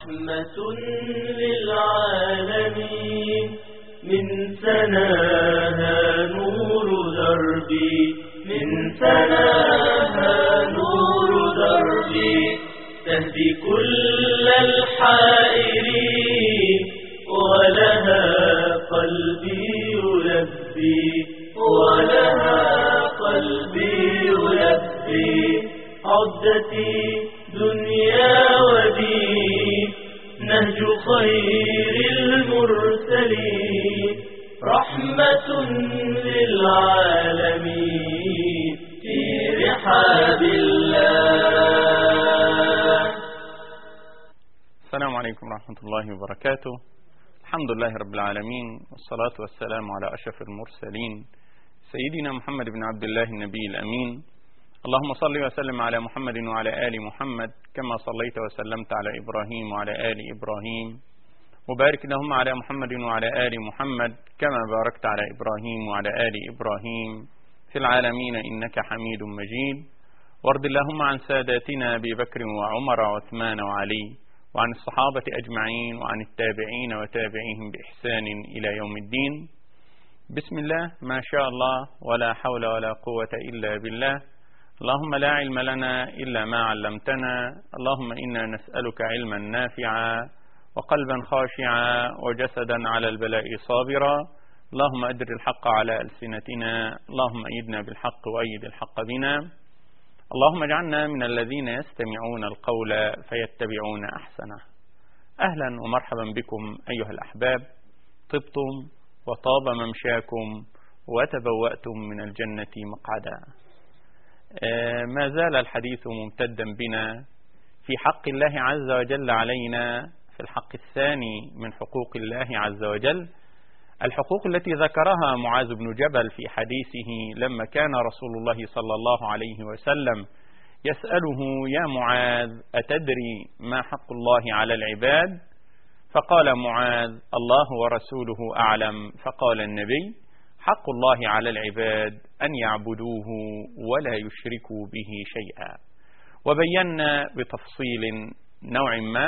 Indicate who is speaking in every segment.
Speaker 1: رحمة للعالمين من سناها نور دربي من سناها نور دربي تهدي كل الحائرين ولها قلبي يلبي ولها قلبي يلبي عدتي دنيا ودين نهج خير المرسلين رحمة للعالمين في رحاب الله
Speaker 2: السلام عليكم ورحمة الله وبركاته الحمد لله رب العالمين والصلاة والسلام على أشرف المرسلين سيدنا محمد بن عبد الله النبي الأمين اللهم صل وسلم على محمد وعلى آل محمد كما صليت وسلمت على إبراهيم وعلى آل إبراهيم وبارك اللهم على محمد وعلى آل محمد كما باركت على إبراهيم وعلى آل إبراهيم في العالمين إنك حميد مجيد وارض اللهم عن ساداتنا أبي بكر وعمر وعثمان وعلي وعن الصحابة أجمعين وعن التابعين وتابعيهم بإحسان إلى يوم الدين بسم الله ما شاء الله ولا حول ولا قوة إلا بالله اللهم لا علم لنا إلا ما علمتنا اللهم إنا نسألك علما نافعا وقلبا خاشعا وجسدا على البلاء صابرا اللهم أدر الحق على ألسنتنا اللهم أيدنا بالحق وأيد الحق بنا اللهم اجعلنا من الذين يستمعون القول فيتبعون أحسنه أهلا ومرحبا بكم أيها الأحباب طبتم وطاب ممشاكم وتبوأتم من الجنة مقعدا ما زال الحديث ممتدا بنا في حق الله عز وجل علينا في الحق الثاني من حقوق الله عز وجل الحقوق التي ذكرها معاذ بن جبل في حديثه لما كان رسول الله صلى الله عليه وسلم يسأله يا معاذ أتدري ما حق الله على العباد فقال معاذ الله ورسوله أعلم فقال النبي حق الله على العباد أن يعبدوه ولا يشركوا به شيئا وبينا بتفصيل نوع ما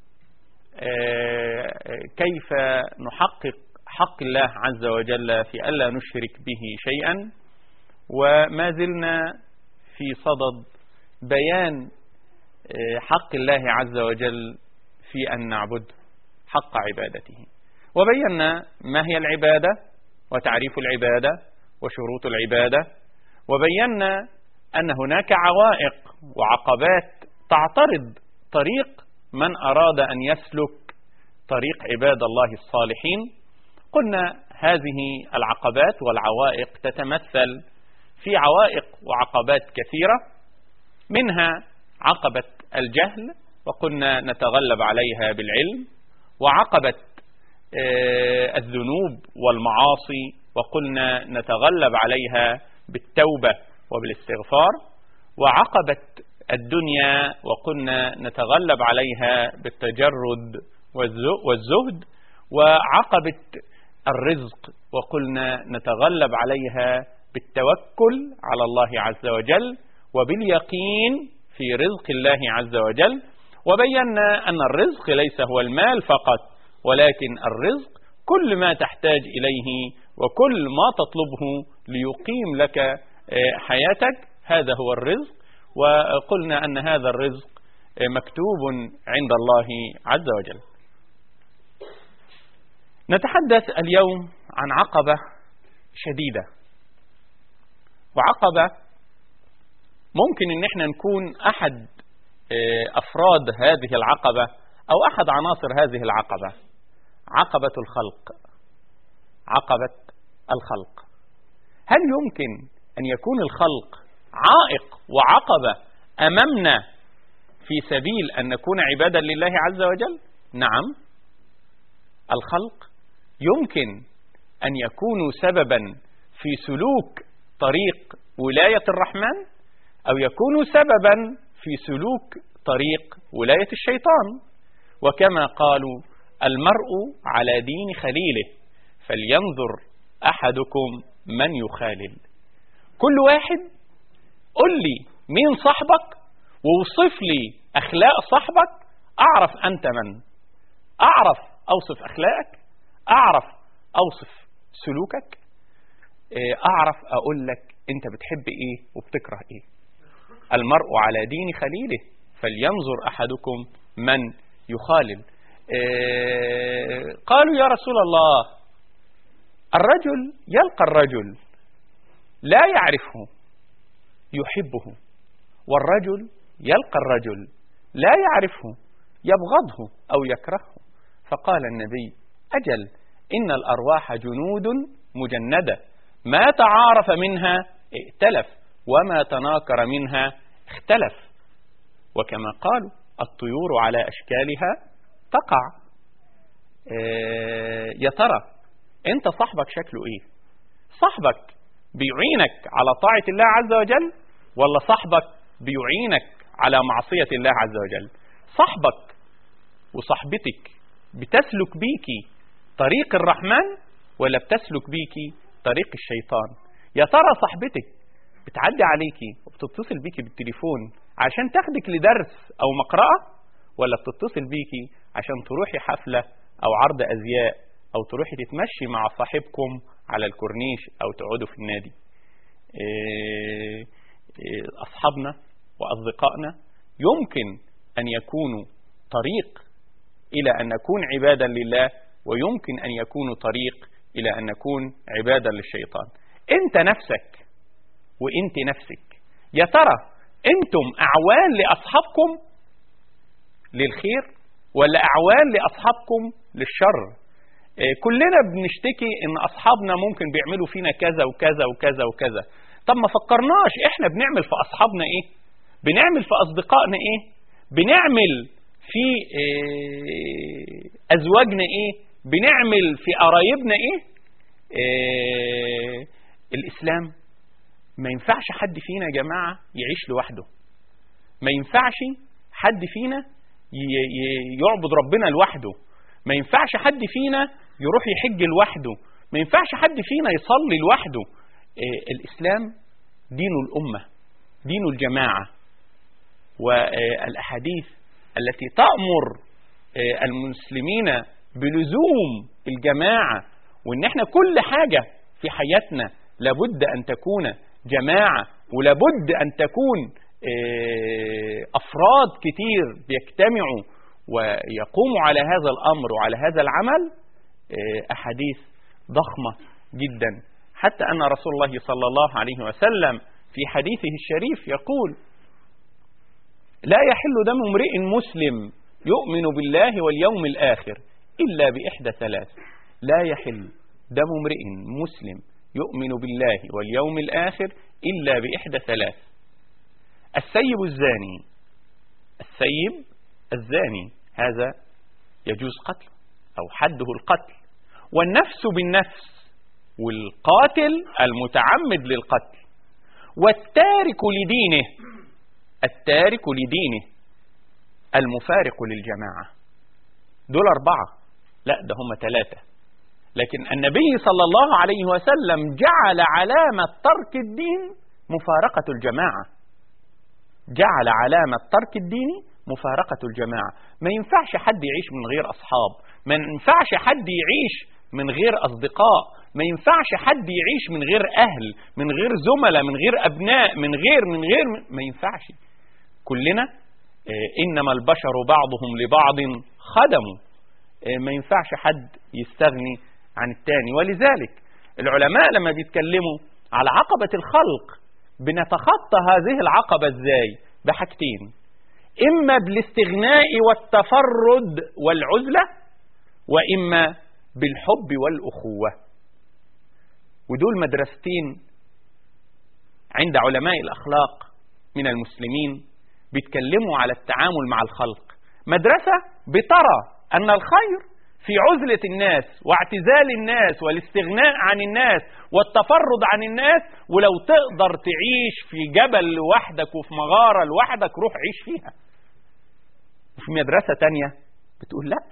Speaker 2: كيف نحقق حق الله عز وجل في ألا نشرك به شيئا وما زلنا في صدد بيان حق الله عز وجل في أن نعبد حق عبادته وبينا ما هي العبادة وتعريف العبادة وشروط العبادة وبينا أن هناك عوائق وعقبات تعترض طريق من أراد أن يسلك طريق عباد الله الصالحين قلنا هذه العقبات والعوائق تتمثل في عوائق وعقبات كثيرة منها عقبة الجهل وقلنا نتغلب عليها بالعلم وعقبة الذنوب والمعاصي وقلنا نتغلب عليها بالتوبة وبالاستغفار وعقبة الدنيا وقلنا نتغلب عليها بالتجرد والزهد وعقبة الرزق وقلنا نتغلب عليها بالتوكل على الله عز وجل وباليقين في رزق الله عز وجل وبينا أن الرزق ليس هو المال فقط ولكن الرزق كل ما تحتاج إليه وكل ما تطلبه ليقيم لك حياتك هذا هو الرزق وقلنا أن هذا الرزق مكتوب عند الله عز وجل نتحدث اليوم عن عقبة شديدة وعقبة ممكن ان احنا نكون احد افراد هذه العقبة او احد عناصر هذه العقبة عقبة الخلق عقبة الخلق هل يمكن ان يكون الخلق عائق وعقبة امامنا في سبيل ان نكون عبادا لله عز وجل نعم الخلق يمكن ان يكونوا سببا في سلوك طريق ولاية الرحمن أو يكونوا سببا في سلوك طريق ولاية الشيطان وكما قالوا المرء على دين خليله فلينظر أحدكم من يخالل كل واحد قل لي مين صاحبك ووصف لي أخلاق صاحبك أعرف أنت من أعرف أوصف أخلاقك أعرف أوصف سلوكك آه، أعرف أقول لك أنت بتحب إيه وبتكره إيه المرء على دين خليله فلينظر أحدكم من يخالل آه، قالوا يا رسول الله الرجل يلقى الرجل لا يعرفه يحبه والرجل يلقى الرجل لا يعرفه يبغضه أو يكرهه فقال النبي أجل إن الأرواح جنود مجندة ما تعارف منها ائتلف وما تناكر منها اختلف وكما قالوا الطيور على أشكالها تقع اه يا ترى انت صاحبك شكله ايه صاحبك بيعينك على طاعة الله عز وجل ولا صاحبك بيعينك على معصية الله عز وجل صاحبك وصاحبتك بتسلك بيكي طريق الرحمن ولا بتسلك بيكي طريق الشيطان يا ترى صاحبتك بتعدي عليكي وبتتصل بيكي بالتليفون عشان تاخدك لدرس او مقرأة ولا بتتصل بيكي عشان تروحي حفلة او عرض ازياء او تروحي تتمشي مع صاحبكم على الكورنيش او تقعدوا في النادي اصحابنا واصدقائنا يمكن ان يكونوا طريق الى ان نكون عبادا لله ويمكن ان يكونوا طريق الى ان نكون عبادا للشيطان انت نفسك وانت نفسك يا ترى انتم اعوان لاصحابكم للخير ولا اعوان لاصحابكم للشر كلنا بنشتكي ان اصحابنا ممكن بيعملوا فينا كذا وكذا وكذا وكذا طب ما فكرناش احنا بنعمل في اصحابنا ايه بنعمل في اصدقائنا ايه بنعمل في ازواجنا ايه بنعمل في قرايبنا ايه الاسلام ما ينفعش حد فينا يا جماعه يعيش لوحده ما ينفعش حد فينا يعبد ربنا لوحده ما ينفعش حد فينا يروح يحج لوحده ما ينفعش حد فينا يصلي لوحده الإسلام دين الأمة دين الجماعة والأحاديث التي تأمر المسلمين بلزوم الجماعة وإن احنا كل حاجة في حياتنا لابد أن تكون جماعة ولابد أن تكون أفراد كتير بيجتمعوا ويقوموا على هذا الأمر وعلى هذا العمل أحاديث ضخمة جدا حتى أن رسول الله صلى الله عليه وسلم في حديثه الشريف يقول لا يحل دم امرئ مسلم يؤمن بالله واليوم الآخر إلا بإحدى ثلاث لا يحل دم امرئ مسلم يؤمن بالله واليوم الآخر إلا بإحدى ثلاث السيب الزاني السيب الزاني هذا يجوز قتله أو حده القتل والنفس بالنفس والقاتل المتعمد للقتل والتارك لدينه التارك لدينه المفارق للجماعة دول أربعة لا ده هم ثلاثة لكن النبي صلى الله عليه وسلم جعل علامة ترك الدين مفارقة الجماعة جعل علامة ترك الدين مفارقة الجماعة ما ينفعش حد يعيش من غير أصحاب ما ينفعش حد يعيش من غير أصدقاء ما ينفعش حد يعيش من غير أهل من غير زملاء من غير أبناء من غير من غير ما ينفعش كلنا إنما البشر بعضهم لبعض خدموا ما ينفعش حد يستغني عن التاني ولذلك العلماء لما بيتكلموا على عقبة الخلق بنتخطى هذه العقبة ازاي بحاجتين إما بالاستغناء والتفرد والعزلة وإما بالحب والأخوة ودول مدرستين عند علماء الأخلاق من المسلمين بيتكلموا على التعامل مع الخلق مدرسة بترى أن الخير في عزلة الناس واعتزال الناس والاستغناء عن الناس والتفرد عن الناس ولو تقدر تعيش في جبل لوحدك وفي مغارة لوحدك روح عيش فيها وفي مدرسة تانية بتقول لا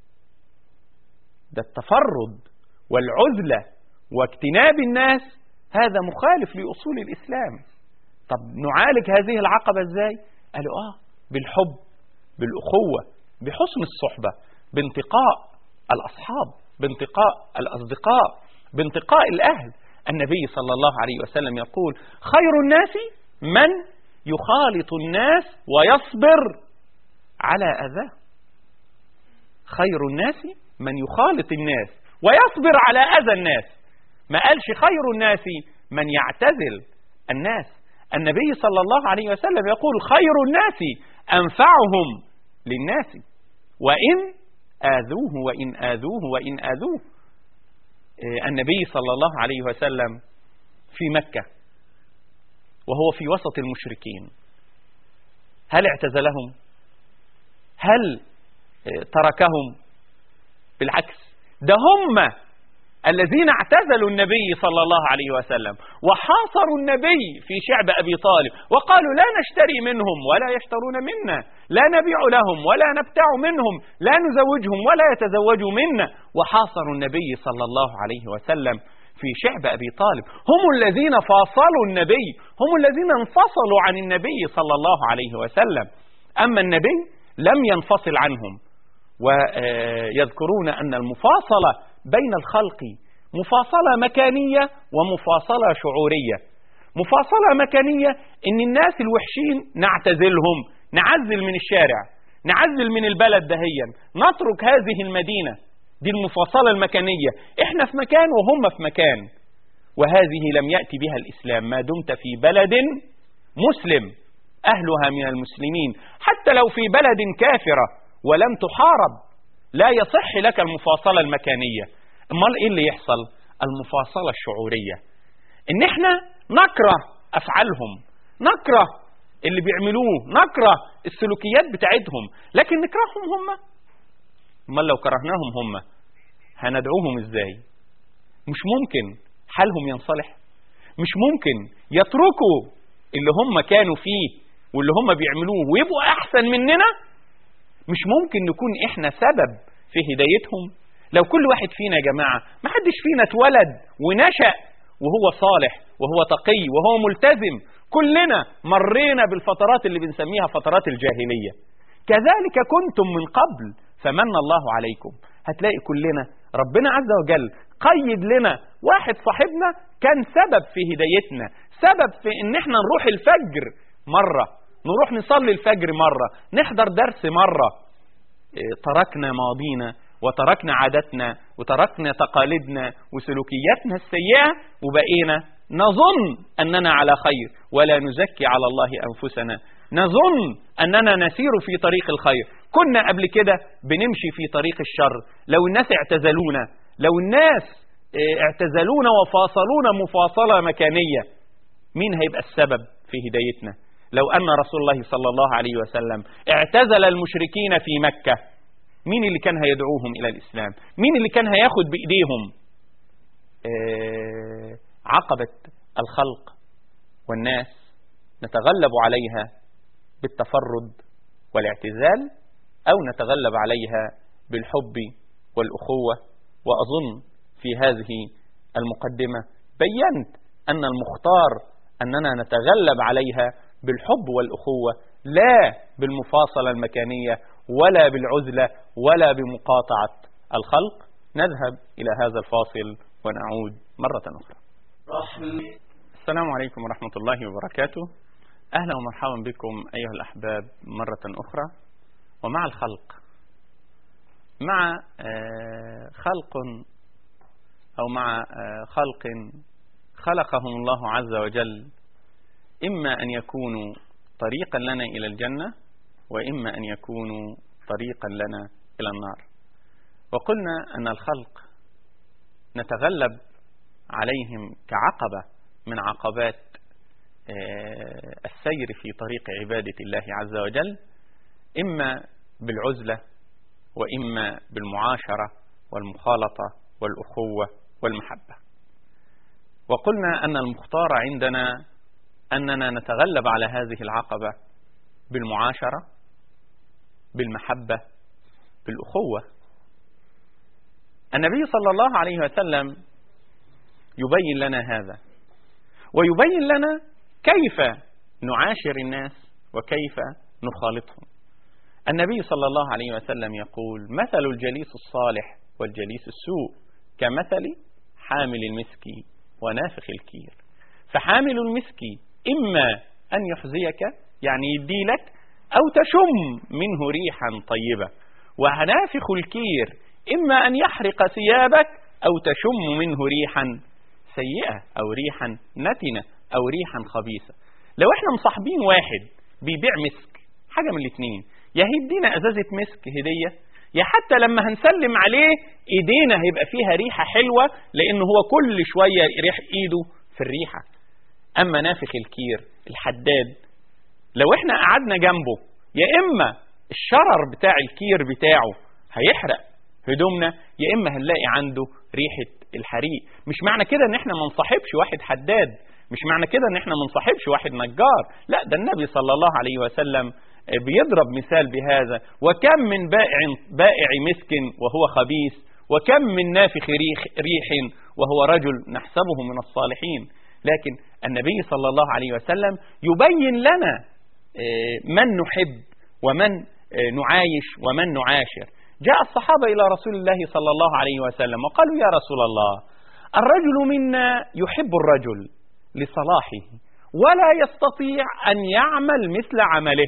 Speaker 2: ده التفرد والعزلة واجتناب الناس هذا مخالف لأصول الإسلام طب نعالج هذه العقبة ازاي قالوا اه بالحب بالأخوة بحسن الصحبة بانتقاء الأصحاب بانتقاء الأصدقاء بانتقاء الأهل النبي صلى الله عليه وسلم يقول خير الناس من يخالط الناس ويصبر على أذاه خير الناس من يخالط الناس ويصبر على أذى الناس ما قالش خير الناس من يعتزل الناس النبي صلى الله عليه وسلم يقول خير الناس أنفعهم للناس وإن آذوه وإن آذوه وإن آذوه النبي صلى الله عليه وسلم في مكة وهو في وسط المشركين هل اعتزلهم هل تركهم بالعكس ده هم الذين اعتزلوا النبي صلى الله عليه وسلم وحاصروا النبي في شعب أبي طالب وقالوا لا نشتري منهم ولا يشترون منا لا نبيع لهم ولا نبتاع منهم لا نزوجهم ولا يتزوجوا منا وحاصروا النبي صلى الله عليه وسلم في شعب أبي طالب هم الذين فاصلوا النبي هم الذين انفصلوا عن النبي صلى الله عليه وسلم أما النبي لم ينفصل عنهم ويذكرون أن المفاصلة بين الخلق مفاصلة مكانية ومفاصلة شعورية مفاصلة مكانية ان الناس الوحشين نعتزلهم نعزل من الشارع نعزل من البلد دهيا نترك هذه المدينة دي المفاصلة المكانية احنا في مكان وهم في مكان وهذه لم يأتي بها الإسلام ما دمت في بلد مسلم أهلها من المسلمين حتى لو في بلد كافرة ولم تحارب لا يصح لك المفاصلة المكانية امال ايه اللي يحصل المفاصلة الشعورية ان احنا نكره افعالهم نكره اللي بيعملوه نكره السلوكيات بتاعتهم لكن نكرههم هم امال لو كرهناهم هم هندعوهم ازاي مش ممكن حالهم ينصلح مش ممكن يتركوا اللي هم كانوا فيه واللي هم بيعملوه ويبقوا احسن مننا مش ممكن نكون احنا سبب في هدايتهم لو كل واحد فينا يا جماعة ما حدش فينا اتولد ونشأ وهو صالح وهو تقي وهو ملتزم كلنا مرينا بالفترات اللي بنسميها فترات الجاهلية كذلك كنتم من قبل فمن الله عليكم هتلاقي كلنا ربنا عز وجل قيد لنا واحد صاحبنا كان سبب في هدايتنا سبب في ان احنا نروح الفجر مرة نروح نصلي الفجر مرة نحضر درس مرة تركنا ماضينا وتركنا عاداتنا وتركنا تقاليدنا وسلوكياتنا السيئة وبقينا نظن أننا على خير ولا نزكي على الله أنفسنا نظن أننا نسير في طريق الخير كنا قبل كده بنمشي في طريق الشر لو الناس اعتزلونا لو الناس اعتزلونا وفاصلونا مفاصلة مكانية مين هيبقى السبب في هدايتنا لو أن رسول الله صلى الله عليه وسلم اعتزل المشركين في مكة مين اللي كان هيدعوهم إلى الإسلام مين اللي كان هياخد بإيديهم اه عقبة الخلق والناس نتغلب عليها بالتفرد والاعتزال أو نتغلب عليها بالحب والأخوة وأظن في هذه المقدمة بينت أن المختار أننا نتغلب عليها بالحب والأخوة لا بالمفاصلة المكانية ولا بالعزلة ولا بمقاطعة الخلق نذهب إلى هذا الفاصل ونعود مرة أخرى السلام عليكم ورحمة الله وبركاته أهلا ومرحبا بكم أيها الأحباب مرة أخرى ومع الخلق مع خلق أو مع خلق خلقهم الله عز وجل إما أن يكونوا طريقا لنا إلى الجنة وإما أن يكونوا طريقا لنا إلى النار وقلنا أن الخلق نتغلب عليهم كعقبة من عقبات السير في طريق عبادة الله عز وجل إما بالعزلة وإما بالمعاشرة والمخالطة والأخوة والمحبة وقلنا أن المختار عندنا أننا نتغلب على هذه العقبة بالمعاشرة بالمحبة بالأخوة النبي صلى الله عليه وسلم يبين لنا هذا ويبين لنا كيف نعاشر الناس وكيف نخالطهم النبي صلى الله عليه وسلم يقول مثل الجليس الصالح والجليس السوء كمثل حامل المسك ونافخ الكير فحامل المسك إما أن يحزيك يعني يديلك أو تشم منه ريحا طيبة ونافخ الكير إما أن يحرق ثيابك أو تشم منه ريحا سيئة أو ريحا نتنة أو ريحا خبيثة لو احنا مصاحبين واحد بيبيع مسك حاجة من الاثنين يا هيدينا ازازة مسك هدية يا حتى لما هنسلم عليه ايدينا هيبقى فيها ريحة حلوة لان هو كل شوية ريح ايده في الريحة اما نافخ الكير الحداد لو احنا قعدنا جنبه يا اما الشرر بتاع الكير بتاعه هيحرق هدومنا يا اما هنلاقي عنده ريحة الحريق مش معنى كده ان احنا ما نصاحبش واحد حداد مش معنى كده ان احنا ما نصاحبش واحد نجار لا ده النبي صلى الله عليه وسلم بيضرب مثال بهذا وكم من بائع بائع مسك وهو خبيث وكم من نافخ ريح, ريح وهو رجل نحسبه من الصالحين لكن النبي صلى الله عليه وسلم يبين لنا من نحب ومن نعايش ومن نعاشر جاء الصحابة إلى رسول الله صلى الله عليه وسلم وقالوا يا رسول الله الرجل منا يحب الرجل لصلاحه ولا يستطيع أن يعمل مثل عمله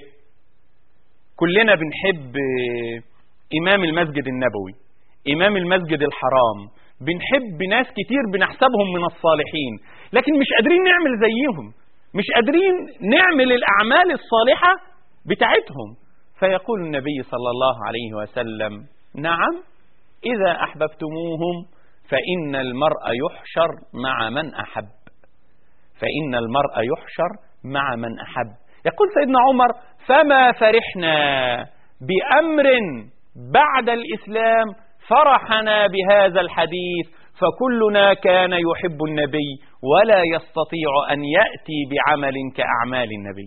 Speaker 2: كلنا بنحب إمام المسجد النبوي إمام المسجد الحرام بنحب ناس كتير بنحسبهم من الصالحين لكن مش قادرين نعمل زيهم مش قادرين نعمل الأعمال الصالحة بتاعتهم فيقول النبي صلى الله عليه وسلم نعم إذا أحببتموهم فإن المرء يحشر مع من أحب فإن المرء يحشر مع من أحب يقول سيدنا عمر فما فرحنا بأمر بعد الإسلام فرحنا بهذا الحديث فكلنا كان يحب النبي ولا يستطيع أن يأتي بعمل كأعمال النبي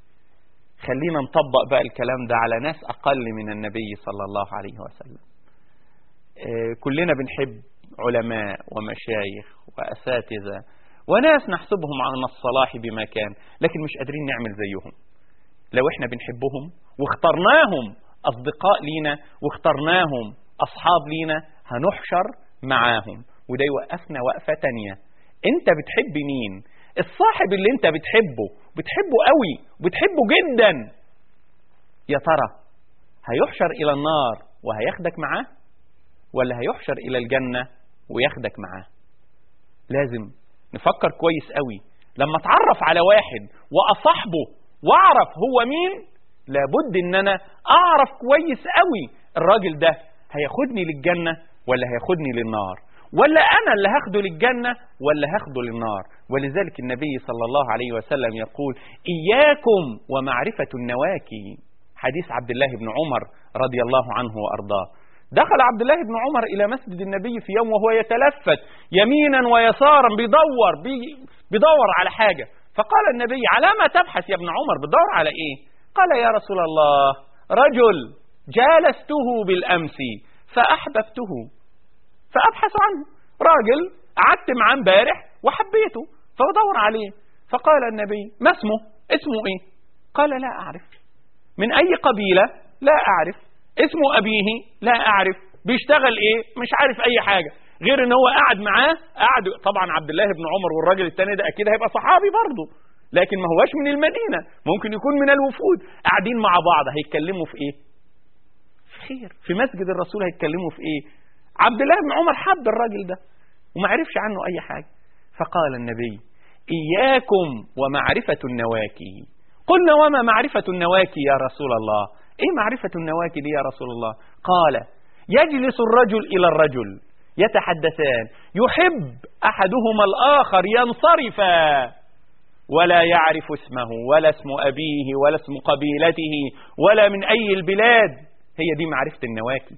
Speaker 2: خلينا نطبق بقى الكلام ده على ناس أقل من النبي صلى الله عليه وسلم كلنا بنحب علماء ومشايخ وأساتذة وناس نحسبهم عن الصلاح بما كان لكن مش قادرين نعمل زيهم لو احنا بنحبهم واخترناهم أصدقاء لينا واخترناهم أصحاب لينا هنحشر معاهم وده يوقفنا وقفة تانية انت بتحب مين الصاحب اللي انت بتحبه بتحبه قوي بتحبه جدا يا ترى هيحشر إلى النار وهياخدك معاه ولا هيحشر إلى الجنة وياخدك معاه لازم نفكر كويس قوي لما اتعرف على واحد واصاحبه واعرف هو مين لابد ان انا اعرف كويس قوي الراجل ده هياخدني للجنة ولا هياخدني للنار ولا انا اللي هاخده للجنة ولا هاخده للنار ولذلك النبي صلى الله عليه وسلم يقول اياكم ومعرفة النواكي حديث عبد الله بن عمر رضي الله عنه وارضاه دخل عبد الله بن عمر إلى مسجد النبي في يوم وهو يتلفت يمينا ويسارا بيدور بي بيدور على حاجة فقال النبي على ما تبحث يا ابن عمر بتدور على إيه قال يا رسول الله رجل جالسته بالأمس فأحببته فأبحث عنه راجل قعدت معاه امبارح وحبيته فبدور عليه فقال النبي ما اسمه اسمه ايه قال لا أعرف من أي قبيلة لا أعرف اسمه أبيه لا أعرف بيشتغل إيه مش عارف أي حاجة غير ان هو قاعد معاه قاعد طبعا عبد الله بن عمر والراجل التاني ده اكيد هيبقى صحابي برضه لكن ما هواش من المدينة ممكن يكون من الوفود قاعدين مع بعض هيتكلموا في ايه في خير في مسجد الرسول هيتكلموا في ايه عبد الله بن عمر حب الراجل ده وما عرفش عنه اي حاجة فقال النبي اياكم ومعرفة النواكي قلنا وما معرفة النواكي يا رسول الله ايه معرفة النواكي دي يا رسول الله قال يجلس الرجل الى الرجل يتحدثان يحب احدهما الاخر ينصرفا ولا يعرف اسمه ولا اسم ابيه ولا اسم قبيلته ولا من اي البلاد هي دي معرفة النواكي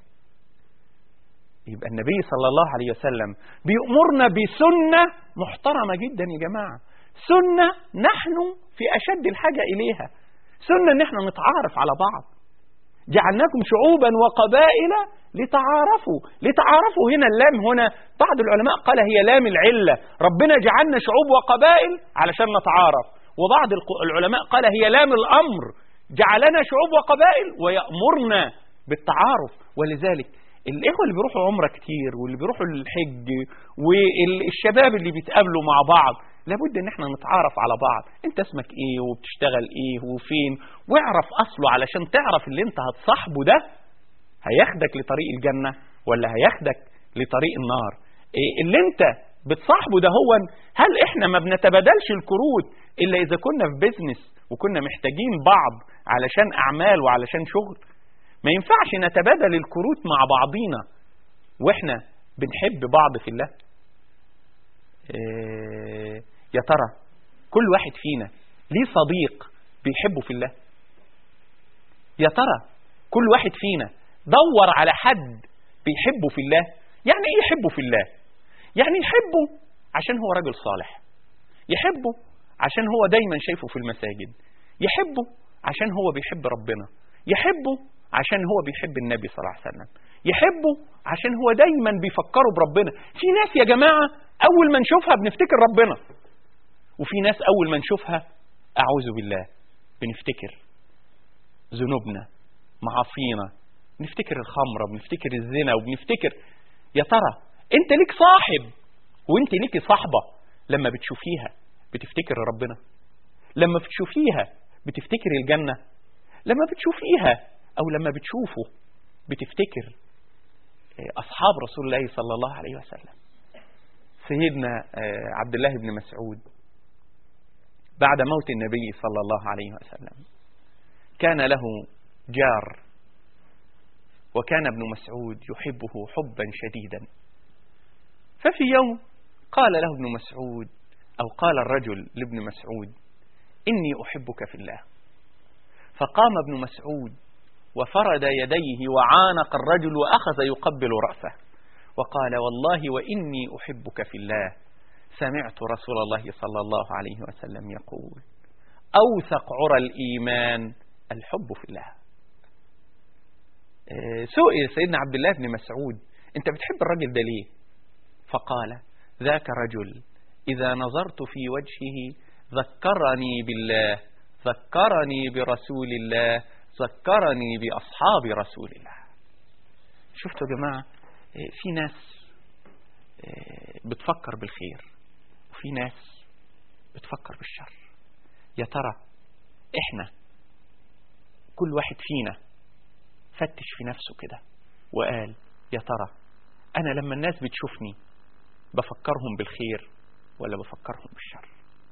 Speaker 2: يبقى النبي صلى الله عليه وسلم بيأمرنا بسنة محترمة جدا يا جماعة سنة نحن في أشد الحاجة إليها سنة ان احنا نتعارف على بعض جعلناكم شعوبا وقبائل لتعارفوا لتعارفوا هنا اللام هنا بعض العلماء قال هي لام العلة ربنا جعلنا شعوب وقبائل علشان نتعارف وبعض العلماء قال هي لام الأمر جعلنا شعوب وقبائل ويأمرنا بالتعارف ولذلك الإخوة اللي بيروحوا عمرة كتير واللي بيروحوا الحج والشباب اللي بيتقابلوا مع بعض لابد ان احنا نتعارف على بعض انت اسمك ايه وبتشتغل ايه وفين واعرف اصله علشان تعرف اللي انت هتصاحبه ده هياخدك لطريق الجنة ولا هياخدك لطريق النار إيه اللي انت بتصاحبه ده هو هل احنا ما بنتبادلش الكروت الا اذا كنا في بيزنس وكنا محتاجين بعض علشان اعمال وعلشان شغل ما ينفعش نتبادل الكروت مع بعضينا واحنا بنحب بعض في الله إيه يا ترى كل واحد فينا ليه صديق بيحبه في الله يا ترى كل واحد فينا دور على حد بيحبه في الله يعني ايه يحبه في الله يعني يحبه عشان هو راجل صالح يحبه عشان هو دايما شايفه في المساجد يحبه عشان هو بيحب ربنا يحبه عشان هو بيحب النبي صلى الله عليه وسلم يحبه عشان هو دايما بيفكره بربنا في ناس يا جماعة أول ما نشوفها بنفتكر ربنا وفي ناس أول ما نشوفها أعوذ بالله بنفتكر ذنوبنا معاصينا بنفتكر الخمرة بنفتكر الزنا وبنفتكر يا ترى انت ليك صاحب وانت ليكي صاحبة لما بتشوفيها بتفتكر ربنا لما بتشوفيها بتفتكر الجنة لما بتشوفيها او لما بتشوفه بتفتكر اصحاب رسول الله صلى الله عليه وسلم سيدنا عبد الله بن مسعود بعد موت النبي صلى الله عليه وسلم كان له جار وكان ابن مسعود يحبه حبا شديدا ففي يوم قال له ابن مسعود أو قال الرجل لابن مسعود إني أحبك في الله فقام ابن مسعود وفرد يديه وعانق الرجل وأخذ يقبل رأسه وقال والله وإني أحبك في الله سمعت رسول الله صلى الله عليه وسلم يقول أوثق عرى الإيمان الحب في الله سئل سيدنا عبد الله بن مسعود أنت بتحب الرجل ده ليه فقال ذاك رجل إذا نظرت في وجهه ذكرني بالله ذكرني برسول الله ذكرني بأصحاب رسول الله شفتوا يا جماعة في ناس بتفكر بالخير وفي ناس بتفكر بالشر يا ترى احنا كل واحد فينا فتش في نفسه كده وقال يا ترى انا لما الناس بتشوفني بفكرهم بالخير ولا بفكرهم بالشر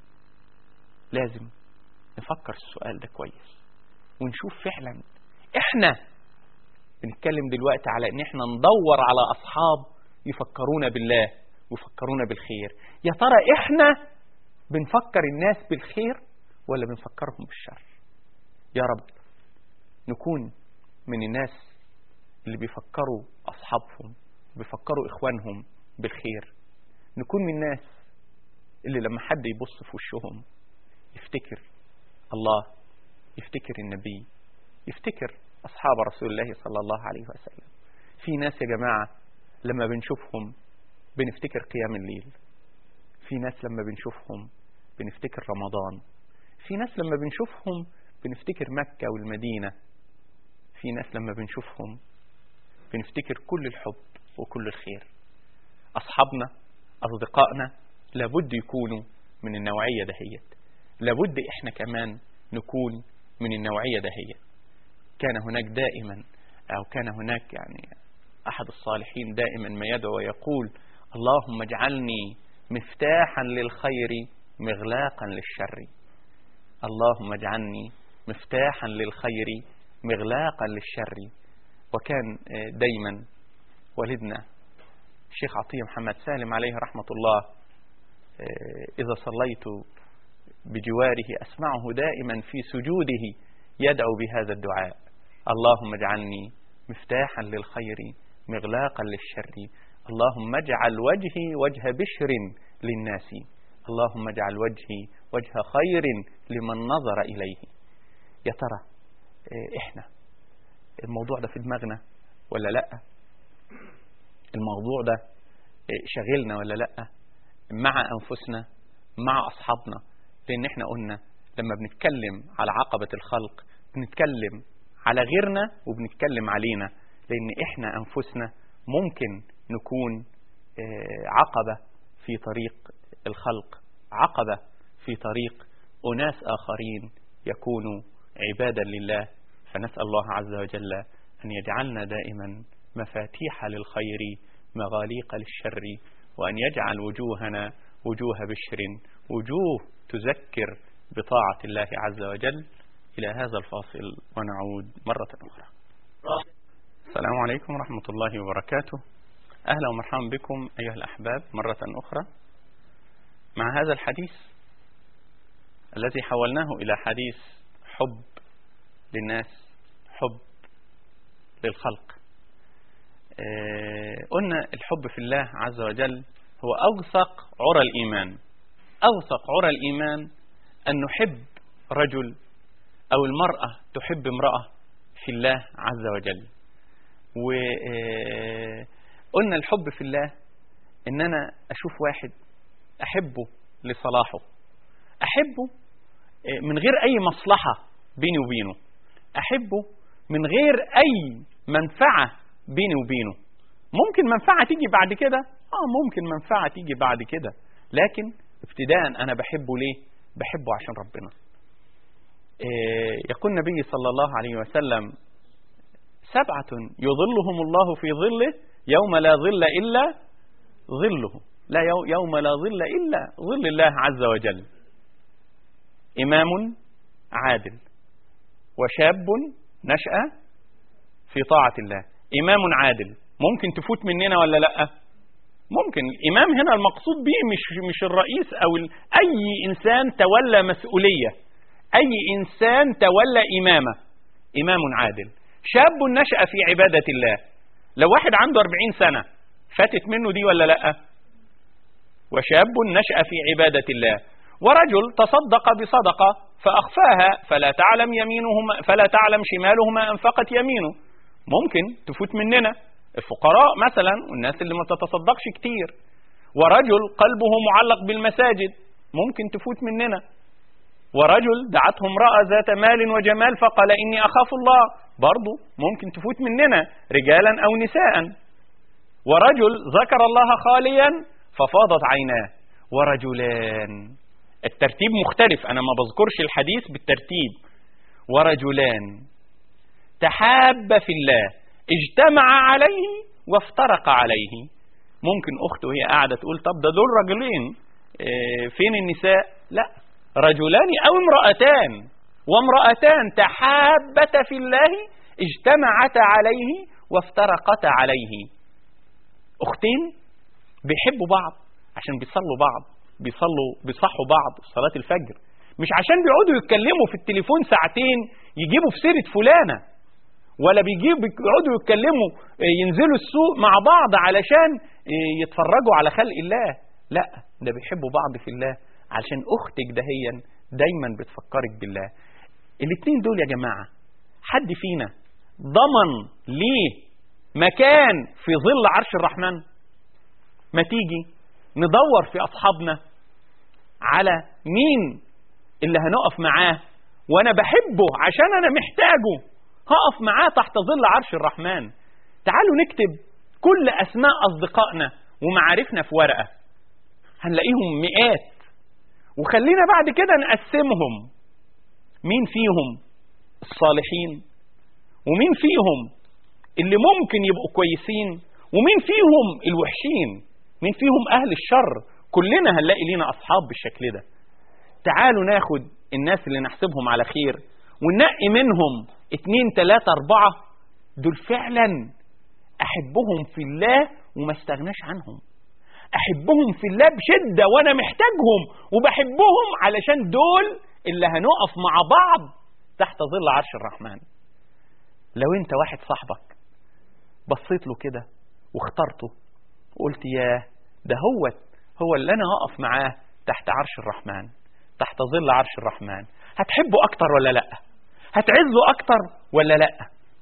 Speaker 2: لازم نفكر السؤال ده كويس ونشوف فعلا احنا بنتكلم دلوقتي على ان احنا ندور على اصحاب يفكرونا بالله ويفكرونا بالخير يا ترى احنا بنفكر الناس بالخير ولا بنفكرهم بالشر يا رب نكون من الناس اللي بيفكروا أصحابهم بيفكروا إخوانهم بالخير نكون من الناس اللي لما حد يبص في وشهم يفتكر الله يفتكر النبي يفتكر أصحاب رسول الله صلى الله عليه وسلم في ناس يا جماعة لما بنشوفهم بنفتكر قيام الليل في ناس لما بنشوفهم بنفتكر رمضان في ناس لما بنشوفهم بنفتكر مكة والمدينة في ناس لما بنشوفهم بنفتكر كل الحب وكل الخير أصحابنا أصدقائنا لابد يكونوا من النوعية دهيت لابد إحنا كمان نكون من النوعية دهيت كان هناك دائما أو كان هناك يعني أحد الصالحين دائما ما يدعو ويقول اللهم اجعلني مفتاحا للخير مغلاقا للشر اللهم اجعلني مفتاحا للخير مغلاقا للشر وكان دايما والدنا الشيخ عطية محمد سالم عليه رحمة الله إذا صليت بجواره أسمعه دائما في سجوده يدعو بهذا الدعاء اللهم اجعلني مفتاحا للخير مغلاقا للشر اللهم اجعل وجهي وجه بشر للناس اللهم اجعل وجهي وجه خير لمن نظر إليه يا ترى احنا الموضوع ده في دماغنا ولا لا الموضوع ده شغلنا ولا لا مع أنفسنا مع أصحابنا لأن احنا قلنا لما بنتكلم على عقبة الخلق بنتكلم على غيرنا وبنتكلم علينا لأن إحنا أنفسنا ممكن نكون آه، عقبة في طريق الخلق عقبة في طريق أناس آخرين يكونوا عبادا لله فنسأل الله عز وجل أن يجعلنا دائما مفاتيح للخير مغاليق للشر وأن يجعل وجوهنا وجوه بشر وجوه تذكر بطاعة الله عز وجل إلى هذا الفاصل ونعود مرة أخرى السلام عليكم ورحمة الله وبركاته أهلا ومرحبا بكم أيها الأحباب مرة أخرى مع هذا الحديث الذي حولناه إلى حديث حب للناس حب للخلق آه، قلنا الحب في الله عز وجل هو أوثق عرى الإيمان أوثق عرى الإيمان أن نحب رجل أو المرأة تحب امرأة في الله عز وجل وقلنا الحب في الله ان انا اشوف واحد احبه لصلاحه احبه من غير اي مصلحة بيني وبينه احبه من غير اي منفعة بيني وبينه ممكن منفعة تيجي بعد كده اه ممكن منفعة تيجي بعد كده لكن ابتداء انا بحبه ليه بحبه عشان ربنا يقول النبي صلى الله عليه وسلم سبعة يظلهم الله في ظله يوم لا ظل إلا ظله لا يوم لا ظل إلا ظل الله عز وجل إمام عادل وشاب نشأ في طاعة الله إمام عادل ممكن تفوت مننا ولا لأ ممكن الإمام هنا المقصود به مش, مش الرئيس أو أي إنسان تولى مسؤولية أي إنسان تولى إمامة إمام عادل شاب نشأ في عبادة الله لو واحد عنده 40 سنة فاتت منه دي ولا لا وشاب نشأ في عبادة الله ورجل تصدق بصدقة فأخفاها فلا تعلم يمينه فلا تعلم شماله ما أنفقت يمينه ممكن تفوت مننا الفقراء مثلا والناس اللي ما تتصدقش كتير ورجل قلبه معلق بالمساجد ممكن تفوت مننا ورجل دعته امرأة ذات مال وجمال فقال إني أخاف الله برضو ممكن تفوت مننا رجالا أو نساء ورجل ذكر الله خاليا ففاضت عيناه ورجلان الترتيب مختلف أنا ما بذكرش الحديث بالترتيب ورجلان تحاب في الله اجتمع عليه وافترق عليه ممكن أخته وهي قاعدة تقول طب ده دول رجلين فين النساء لا رجلان أو امرأتان وامرأتان تحابتا في الله اجتمعتا عليه وافترقتا عليه أختين بيحبوا بعض عشان بيصلوا بعض بيصلوا بيصحوا بعض في صلاة الفجر مش عشان بيقعدوا يتكلموا في التليفون ساعتين يجيبوا في سيرة فلانة ولا بيجيبوا بيقعدوا يتكلموا ينزلوا السوق مع بعض علشان يتفرجوا على خلق الله لا ده بيحبوا بعض في الله علشان اختك دهيا دايما بتفكرك بالله الاثنين دول يا جماعة حد فينا ضمن ليه مكان في ظل عرش الرحمن ما تيجي ندور في أصحابنا على مين اللي هنقف معاه وأنا بحبه عشان أنا محتاجه هقف معاه تحت ظل عرش الرحمن تعالوا نكتب كل أسماء أصدقائنا ومعارفنا في ورقة هنلاقيهم مئات وخلينا بعد كده نقسمهم مين فيهم الصالحين ومين فيهم اللي ممكن يبقوا كويسين ومين فيهم الوحشين مين فيهم أهل الشر كلنا هنلاقي لينا أصحاب بالشكل ده تعالوا ناخد الناس اللي نحسبهم على خير وننقي منهم اتنين تلاتة أربعة دول فعلا أحبهم في الله وما استغناش عنهم أحبهم في الله بشدة وأنا محتاجهم وبحبهم علشان دول اللي هنقف مع بعض تحت ظل عرش الرحمن لو انت واحد صاحبك بصيت له كده واخترته وقلت ياه ده هو هو اللي انا هقف معاه تحت عرش الرحمن تحت ظل عرش الرحمن هتحبه اكتر ولا لا هتعزه اكتر ولا لا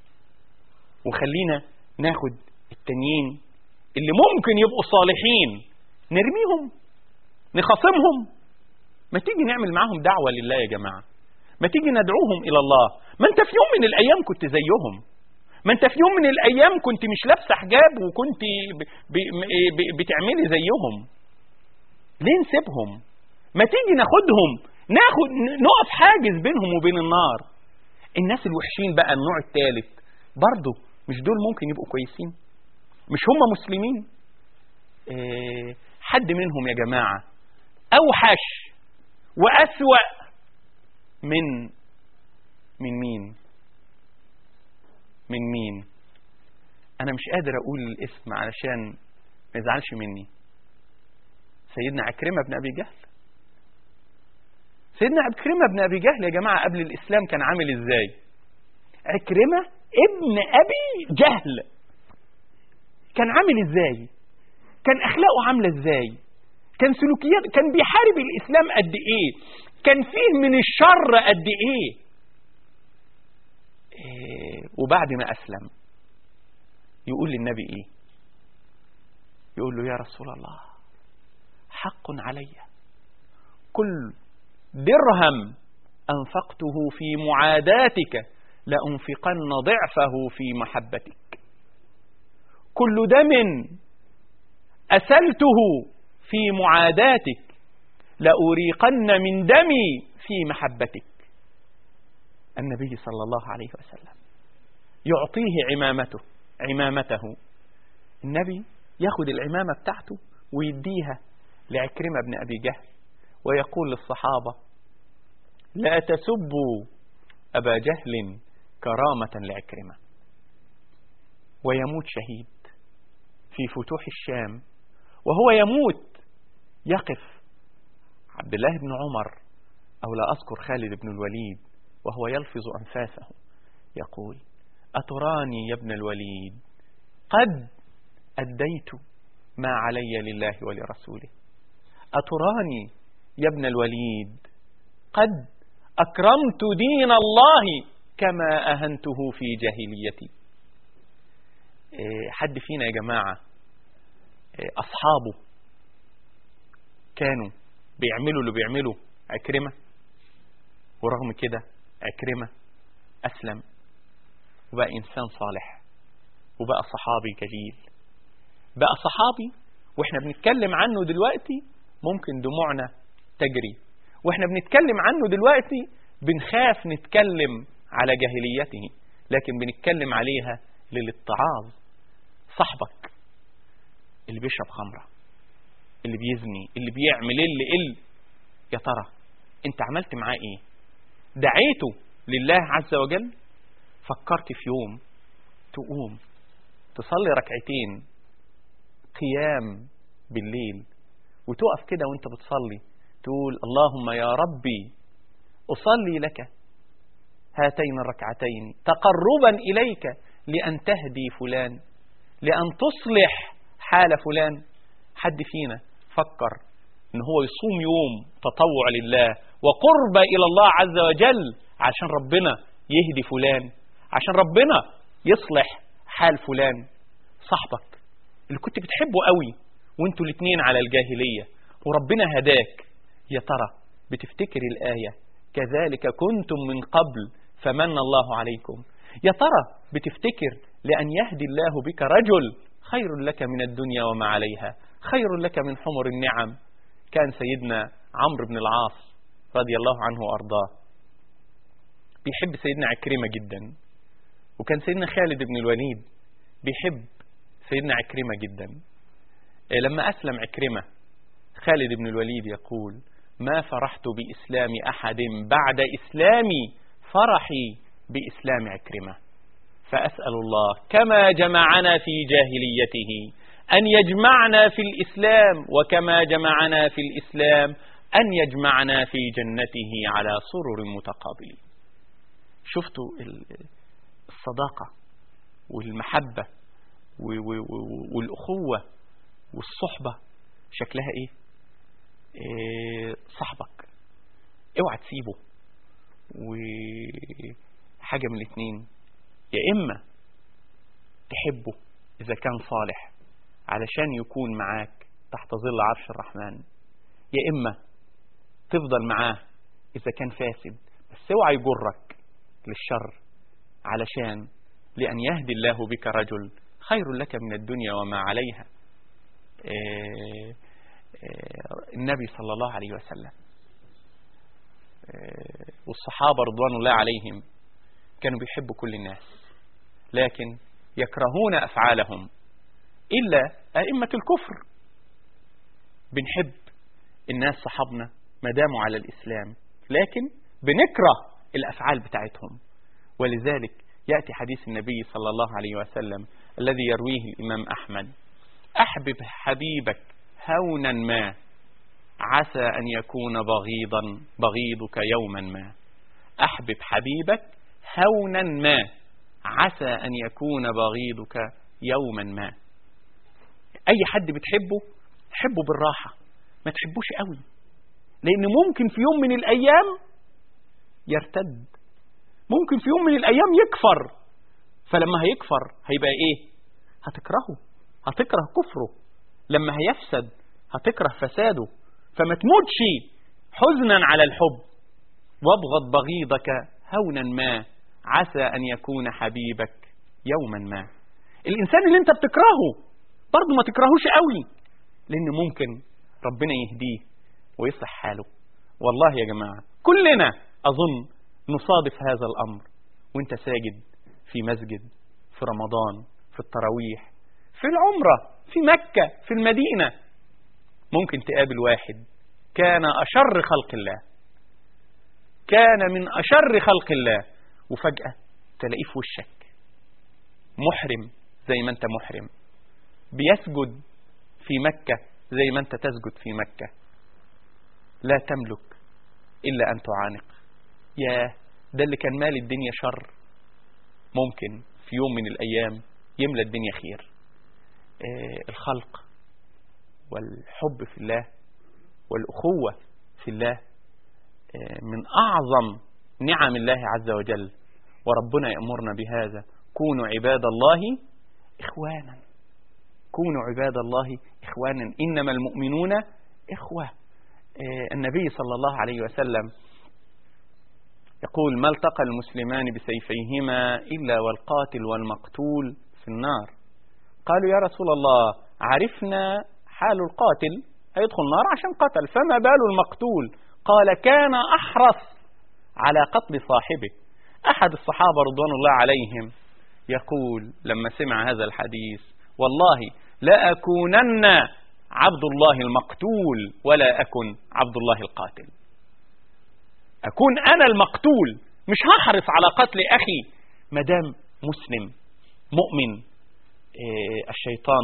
Speaker 2: وخلينا ناخد التانيين اللي ممكن يبقوا صالحين نرميهم نخاصمهم ما تيجي نعمل معاهم دعوة لله يا جماعة ما تيجي ندعوهم إلى الله ما أنت في يوم من الأيام كنت زيهم ما أنت في يوم من الأيام كنت مش لابسة حجاب وكنت ب... ب... ب... بتعملي زيهم ليه نسيبهم ما تيجي ناخدهم ناخد نقف حاجز بينهم وبين النار الناس الوحشين بقى النوع الثالث برضه مش دول ممكن يبقوا كويسين مش هم مسلمين إيه حد منهم يا جماعة أوحش وأسوأ من من مين من مين أنا مش قادر أقول الاسم علشان ما يزعلش مني سيدنا عكرمة بن أبي جهل سيدنا عكرمة بن أبي جهل يا جماعة قبل الإسلام كان عامل إزاي عكرمة ابن أبي جهل كان عامل إزاي كان أخلاقه عاملة إزاي كان سلوكيات كان بيحارب الإسلام قد إيه كان فيه من الشر قد إيه, إيه وبعد ما أسلم يقول للنبي إيه يقول له يا رسول الله حق علي كل درهم أنفقته في معاداتك لأنفقن ضعفه في محبتك كل دم أسلته في معاداتك لأريقن من دمي في محبتك النبي صلى الله عليه وسلم يعطيه عمامته عمامته النبي ياخد العمامة بتاعته ويديها لعكرمة بن أبي جهل ويقول للصحابة لا تسبوا أبا جهل كرامة لعكرمة ويموت شهيد في فتوح الشام وهو يموت يقف عبد الله بن عمر أو لا أذكر خالد بن الوليد وهو يلفظ أنفاسه يقول أتراني يا ابن الوليد قد أديت ما علي لله ولرسوله أتراني يا ابن الوليد قد أكرمت دين الله كما أهنته في جاهليتي حد فينا يا جماعة أصحابه كانوا بيعملوا اللي بيعملوا عكرمة ورغم كده عكرمة أسلم وبقى إنسان صالح وبقى صحابي جليل بقى صحابي وإحنا بنتكلم عنه دلوقتي ممكن دموعنا تجري وإحنا بنتكلم عنه دلوقتي بنخاف نتكلم على جاهليته لكن بنتكلم عليها للاتعاظ صاحبك اللي بيشرب خمرة اللي بيزني اللي بيعمل اللي اللي يا ترى انت عملت معاه ايه دعيته لله عز وجل فكرت في يوم تقوم تصلي ركعتين قيام بالليل وتقف كده وانت بتصلي تقول اللهم يا ربي أصلي لك هاتين الركعتين تقربا إليك لأن تهدي فلان لأن تصلح حال فلان حد فينا فكر ان هو يصوم يوم تطوع لله وقرب إلى الله عز وجل عشان ربنا يهدي فلان عشان ربنا يصلح حال فلان صاحبك اللي كنت بتحبه قوي وانتوا الاثنين على الجاهلية وربنا هداك يا ترى بتفتكر الآية كذلك كنتم من قبل فمن الله عليكم يا ترى بتفتكر لأن يهدي الله بك رجل خير لك من الدنيا وما عليها خير لك من حمر النعم كان سيدنا عمرو بن العاص رضي الله عنه وأرضاه بيحب سيدنا عكرمة جدا وكان سيدنا خالد بن الوليد بيحب سيدنا عكرمة جدا لما أسلم عكرمة خالد بن الوليد يقول ما فرحت بإسلام أحد بعد إسلامي فرحي بإسلام عكرمة فأسأل الله كما جمعنا في جاهليته أن يجمعنا في الإسلام وكما جمعنا في الإسلام أن يجمعنا في جنته على سرر متقابلين شفتوا الصداقة والمحبة والأخوة والصحبة شكلها إيه؟, إيه صاحبك اوعى تسيبه وحاجة من الاثنين يا إما تحبه إذا كان صالح علشان يكون معاك تحت ظل عرش الرحمن يا إما تفضل معاه إذا كان فاسد بس اوعى يجرك للشر علشان لأن يهدي الله بك رجل خير لك من الدنيا وما عليها آه، آه، النبي صلى الله عليه وسلم آه، والصحابة رضوان الله عليهم كانوا بيحبوا كل الناس لكن يكرهون أفعالهم إلا أئمة الكفر بنحب الناس صحابنا ما داموا على الإسلام لكن بنكره الأفعال بتاعتهم ولذلك يأتي حديث النبي صلى الله عليه وسلم الذي يرويه الإمام أحمد أحبب حبيبك هونا ما عسى أن يكون بغيضا بغيضك يوما ما أحبب حبيبك هونا ما عسى أن يكون بغيضك يوما ما أي حد بتحبه حبه بالراحة ما تحبوش قوي لأن ممكن في يوم من الأيام يرتد ممكن في يوم من الأيام يكفر فلما هيكفر هيبقى إيه هتكرهه هتكره كفره لما هيفسد هتكره فساده فما تموتش حزنا على الحب وابغض بغيضك هونا ما عسى أن يكون حبيبك يوما ما الإنسان اللي انت بتكرهه برضه ما تكرهوش قوي لأن ممكن ربنا يهديه ويصلح حاله والله يا جماعة كلنا أظن نصادف هذا الأمر وانت ساجد في مسجد في رمضان في التراويح في العمرة في مكة في المدينة ممكن تقابل واحد كان أشر خلق الله كان من أشر خلق الله وفجأة تلاقيه في وشك محرم زي ما انت محرم بيسجد في مكة زي ما انت تسجد في مكة لا تملك إلا أن تعانق يا ده اللي كان مال الدنيا شر ممكن في يوم من الأيام يملى الدنيا خير آه الخلق والحب في الله والأخوة في الله آه من أعظم نعم الله عز وجل وربنا يأمرنا بهذا كونوا عباد الله إخوانا كونوا عباد الله إخوانا إنما المؤمنون إخوة آه النبي صلى الله عليه وسلم يقول ما التقى المسلمان بسيفيهما إلا والقاتل والمقتول في النار قالوا يا رسول الله عرفنا حال القاتل هيدخل النار عشان قتل فما بال المقتول قال كان أحرص على قتل صاحبه أحد الصحابة رضوان الله عليهم يقول لما سمع هذا الحديث والله لا أكونن عبد الله المقتول ولا أكن عبد الله القاتل أكون أنا المقتول مش هحرص على قتل أخي مدام مسلم مؤمن إيه الشيطان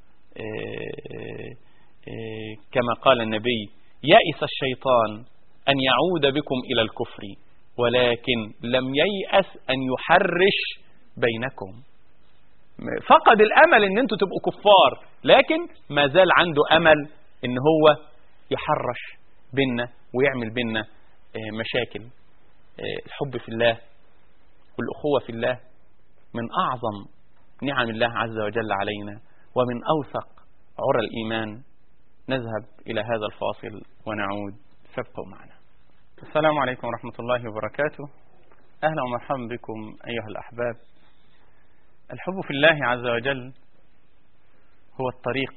Speaker 2: إيه إيه كما قال النبي يئس الشيطان أن يعود بكم إلى الكفر ولكن لم ييأس أن يحرش بينكم فقد الأمل أن أنتوا تبقوا كفار لكن ما زال عنده أمل أن هو يحرش بيننا ويعمل بيننا مشاكل الحب في الله والأخوة في الله من أعظم نعم الله عز وجل علينا ومن أوثق عرى الإيمان نذهب إلى هذا الفاصل ونعود فابقوا معنا السلام عليكم ورحمة الله وبركاته أهلا ومرحبا بكم أيها الأحباب الحب في الله عز وجل هو الطريق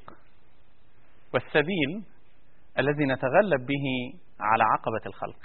Speaker 2: والسبيل الذي نتغلب به على عقبة الخلق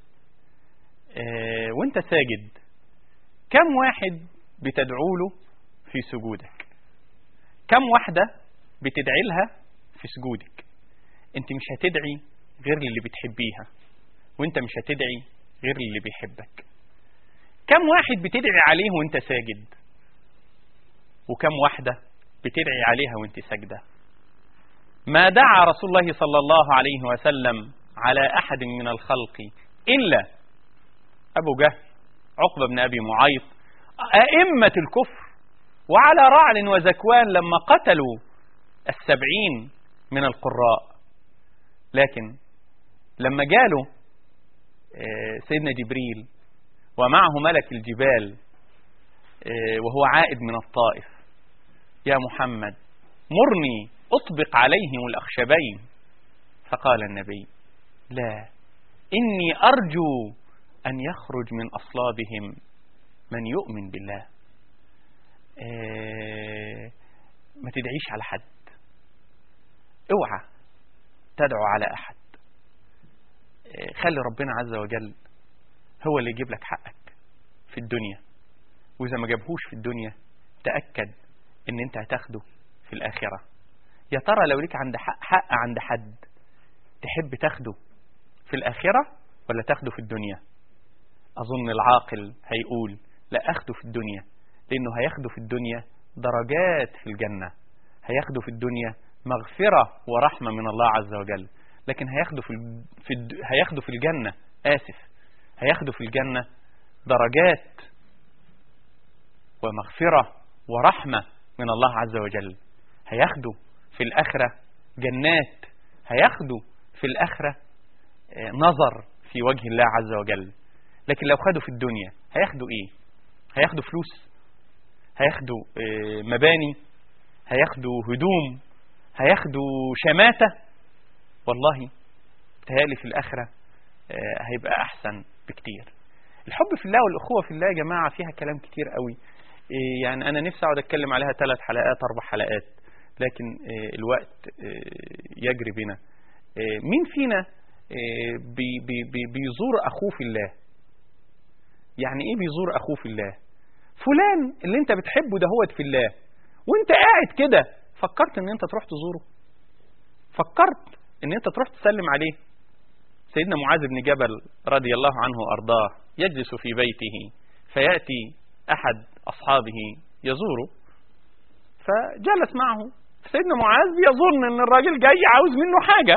Speaker 2: اه وانت ساجد كم واحد بتدعو له في سجودك كم واحدة بتدعي لها في سجودك انت مش هتدعي غير للي بتحبيها وانت مش هتدعي غير للي بيحبك كم واحد بتدعي عليه وانت ساجد وكم واحدة بتدعي عليها وانت ساجدة ما دعا رسول الله صلى الله عليه وسلم على أحد من الخلق إلا أبو جهل عقبة بن أبي معيط أئمة الكفر وعلى رعل وزكوان لما قتلوا السبعين من القراء لكن لما جاله سيدنا جبريل ومعه ملك الجبال وهو عائد من الطائف يا محمد مرني أطبق عليهم الأخشبين فقال النبي لا إني أرجو أن يخرج من أصلابهم من يؤمن بالله آه، ما تدعيش على حد اوعى تدعو على أحد آه، خلي ربنا عز وجل هو اللي يجيب لك حقك في الدنيا وإذا ما جابهوش في الدنيا تأكد ان انت هتاخده في الآخرة يا ترى لو ليك عند حق, حق عند حد تحب تاخده في الآخرة ولا تاخده في الدنيا أظن العاقل هيقول لا أخده في الدنيا لأنه هياخده في الدنيا درجات في الجنة هياخده في الدنيا مغفرة ورحمة من الله عز وجل لكن هياخده في, ال... في الد... هياخده في الجنة آسف هياخده في الجنة درجات ومغفرة ورحمة من الله عز وجل هياخده في الآخرة جنات هياخده في الآخرة نظر في وجه الله عز وجل لكن لو خده في الدنيا هياخدوا ايه هياخدوا فلوس هياخدوا مباني هياخدوا هدوم هياخدوا شماتة والله تهالي في الآخرة هيبقى أحسن بكتير الحب في الله والأخوة في الله يا جماعة فيها كلام كتير قوي يعني أنا نفسي أقعد أتكلم عليها ثلاث حلقات أربع حلقات لكن الوقت يجري بنا مين فينا بي بي بي بيزور أخوه في الله يعني إيه بيزور أخوه في الله فلان اللي أنت بتحبه ده هو في الله وأنت قاعد كده فكرت أن أنت تروح تزوره فكرت أن أنت تروح تسلم عليه سيدنا معاذ بن جبل رضي الله عنه أرضاه يجلس في بيته فيأتي أحد أصحابه يزوره فجلس معه سيدنا معاذ يظن أن الراجل جاي عاوز منه حاجة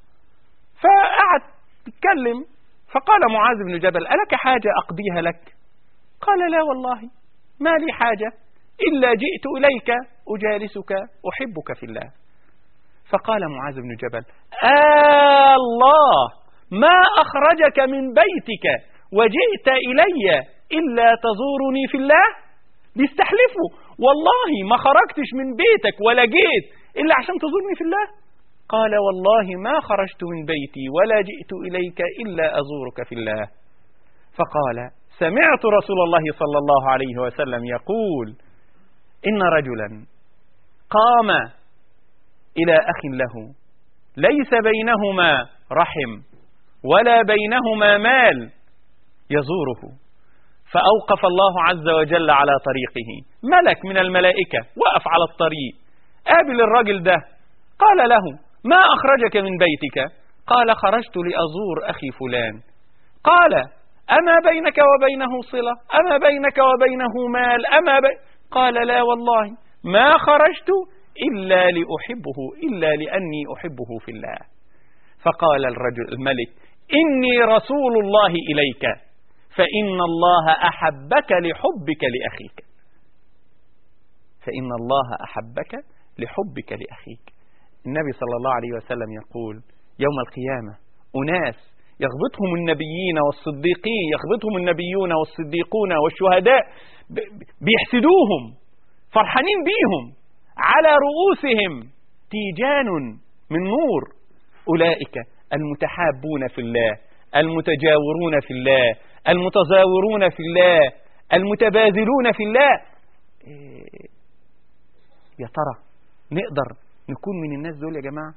Speaker 2: فقعد يتكلم فقال معاذ بن جبل ألك حاجة أقضيها لك قال لا والله ما لي حاجة إلا جئت إليك أجالسك أحبك في الله فقال معاذ بن جبل آه الله ما أخرجك من بيتك وجئت إلي إلا تزورني في الله بيستحلفوا والله ما خرجتش من بيتك ولا جيت إلا عشان تزورني في الله قال والله ما خرجت من بيتي ولا جئت إليك إلا أزورك في الله فقال سمعت رسول الله صلى الله عليه وسلم يقول إن رجلا قام إلى أخ له ليس بينهما رحم ولا بينهما مال يزوره فأوقف الله عز وجل على طريقه ملك من الملائكة وقف على الطريق قابل الرجل ده قال له ما أخرجك من بيتك قال خرجت لأزور أخي فلان قال أما بينك وبينه صلة أما بينك وبينه مال أما بي... قال لا والله ما خرجت إلا لأحبه إلا لأني أحبه في الله فقال الرجل الملك إني رسول الله إليك فإن الله أحبك لحبك لأخيك فإن الله أحبك لحبك لأخيك النبي صلى الله عليه وسلم يقول يوم القيامة أناس يغبطهم النبيين والصديقين يغبطهم النبيون والصديقون والشهداء بيحسدوهم فرحانين بيهم على رؤوسهم تيجان من نور أولئك المتحابون في الله المتجاورون في الله المتزاورون في الله المتباذلون في الله يا ترى نقدر نكون من الناس دول يا جماعة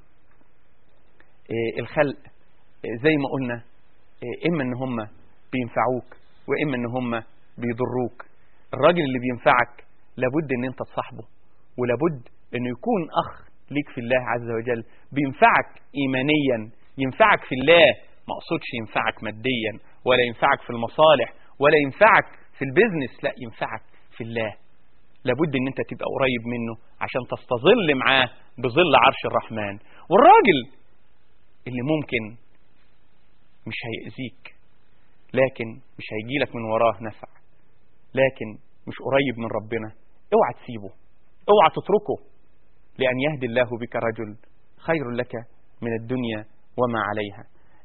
Speaker 2: الخلق زي ما قلنا إما إن هم بينفعوك وإما إن هم بيضروك الراجل اللي بينفعك لابد إن أنت تصاحبه ولابد إنه يكون أخ ليك في الله عز وجل بينفعك إيمانيا ينفعك في الله ما أقصدش ينفعك ماديا ولا ينفعك في المصالح ولا ينفعك في البيزنس لا ينفعك في الله لابد ان انت تبقى قريب منه عشان تستظل معاه بظل عرش الرحمن والراجل اللي ممكن مش هيأذيك لكن مش هيجيلك من وراه نفع لكن مش قريب من ربنا اوعى تسيبه اوعى تتركه لأن يهدي الله بك رجل خير لك من الدنيا وما عليها